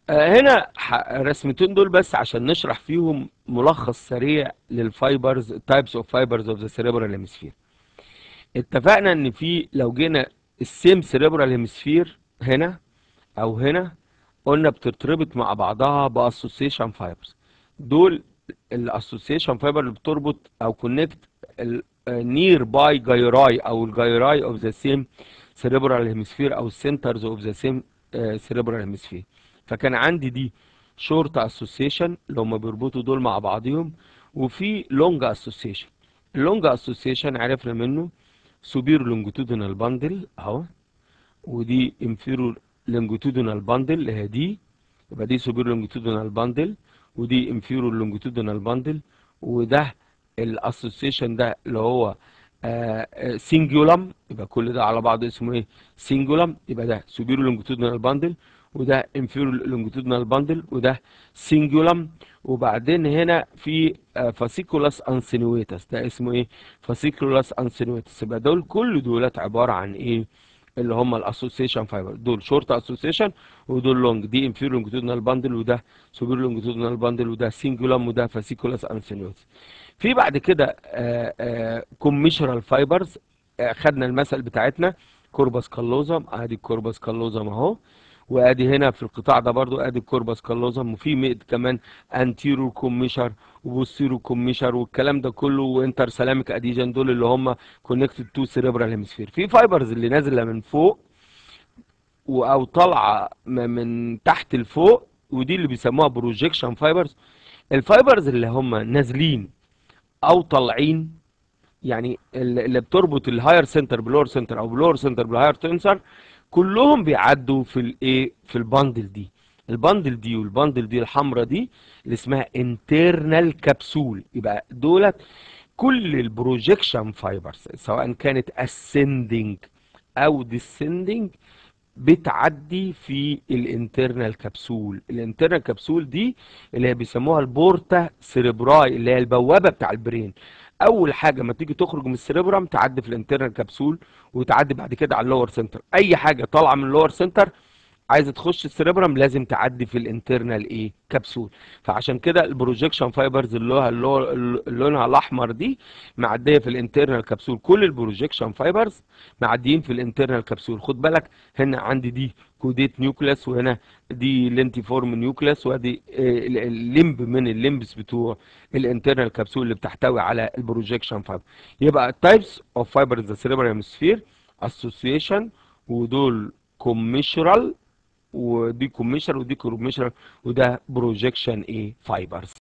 آه، هنا ح- رسمتين دول بس عشان نشرح فيهم ملخص سريع للفايبرز تايبس اوف فايبرز اوف ذا سيريبرال هيمسفير اتفقنا ان في لو جينا السيم سيريبرال هيمسفير هنا او هنا قلنا بتتربط مع بعضها باسوسيشن فايبرز دول الاسوسيشن فايبر اللي بتربط او كونكت نير باي جايراي او الجايراي اوف ذا سيم سيريبرال هيمسفير او السنترز اوف ذا سيم سيريبرال هيمسفير فكان عندي دي شورت اسوسيشن اللي هم بيربطوا دول مع بعضهم وفي لونج اسوسيشن اللونج اسوسيشن عرفنا منه سوبير لونجيتودينال باندل اهو ودي انفيرور لونجيتودينال باندل اللي هي دي يبقى دي سوبير لونجيتودينال باندل ودي انفيرور لونجيتودينال باندل وده الاسوسيشن ده اللي هو سينجولم يبقى كل ده على بعضه اسمه ايه سينجولم يبقى ده سوبيرو لونجيتودينال باندل وده انفيرور لونجيتودينال باندل وده سينجولم وبعدين هنا في فاسيكولاس انسينويتس ده اسمه ايه فاسيكولاس انسينويتس يبقى دول كل دولت عباره عن ايه اللي هم الاسوسيشن فايبر دول شورت اسوسيشن ودول لونج دي انفيرور لونجيتودينال باندل وده سوبيرو لونجيتودينال باندل وده سينجولم وده فاسيكولاس انسينويتس في بعد كده كوميشرال فايبرز خدنا المثل بتاعتنا كوربس كالوزم ادي الكوربس كالوزم اهو وادي هنا في القطاع ده برضو ادي الكوربس كالوزم وفي ميد كمان انتيرو كوميشر وبوستيرو كوميشر والكلام ده كله وانتر سلامك اديجن دول اللي هم كونكتد تو سيريبرال هيمسفير في فايبرز اللي نازله من فوق و- او طالعه م- من تحت لفوق ودي اللي بيسموها بروجيكشن فايبرز الفايبرز اللي هم نازلين او طالعين يعني ال- اللي بتربط الهاير سنتر باللور سنتر او باللور سنتر بالهاير سنتر كلهم بيعدوا في الايه في الباندل دي الباندل دي والباندل دي الحمراء دي اللي اسمها انترنال كبسول يبقى دولت كل البروجيكشن فايبرز سواء كانت ascending او descending بتعدي في الانترنال كبسول الانترنال كبسول دي اللي هي بيسموها البورتا سيريبراي اللي هي البوابه بتاع البرين اول حاجه ما تيجي تخرج من السيريبرام تعدي في الانترنال كبسول وتعدي بعد كده على اللور سنتر اي حاجه طالعه من اللور سنتر عايزه تخش السيريبرام لازم تعدي في الانترنال ايه كبسول فعشان كده البروجيكشن فايبرز اللي هو اللي هو- اللي لونها الاحمر دي معديه في الانترنال كبسول كل البروجيكشن فايبرز معديين في الانترنال كبسول خد بالك هنا عندي دي كوديت نيوكليس وهنا دي لينتيفورم نيوكليس وادي آه، ال- الليمب من الليمبس بتوع الانترنال كبسول اللي بتحتوي على البروجيكشن فايبر يبقى تايبس اوف فايبرز ذا سيريبرال هيمسفير اسوسيشن ودول كوميشرال ودي كوميشر ودي كوميشر وده بروجيكشن ايه فايبرز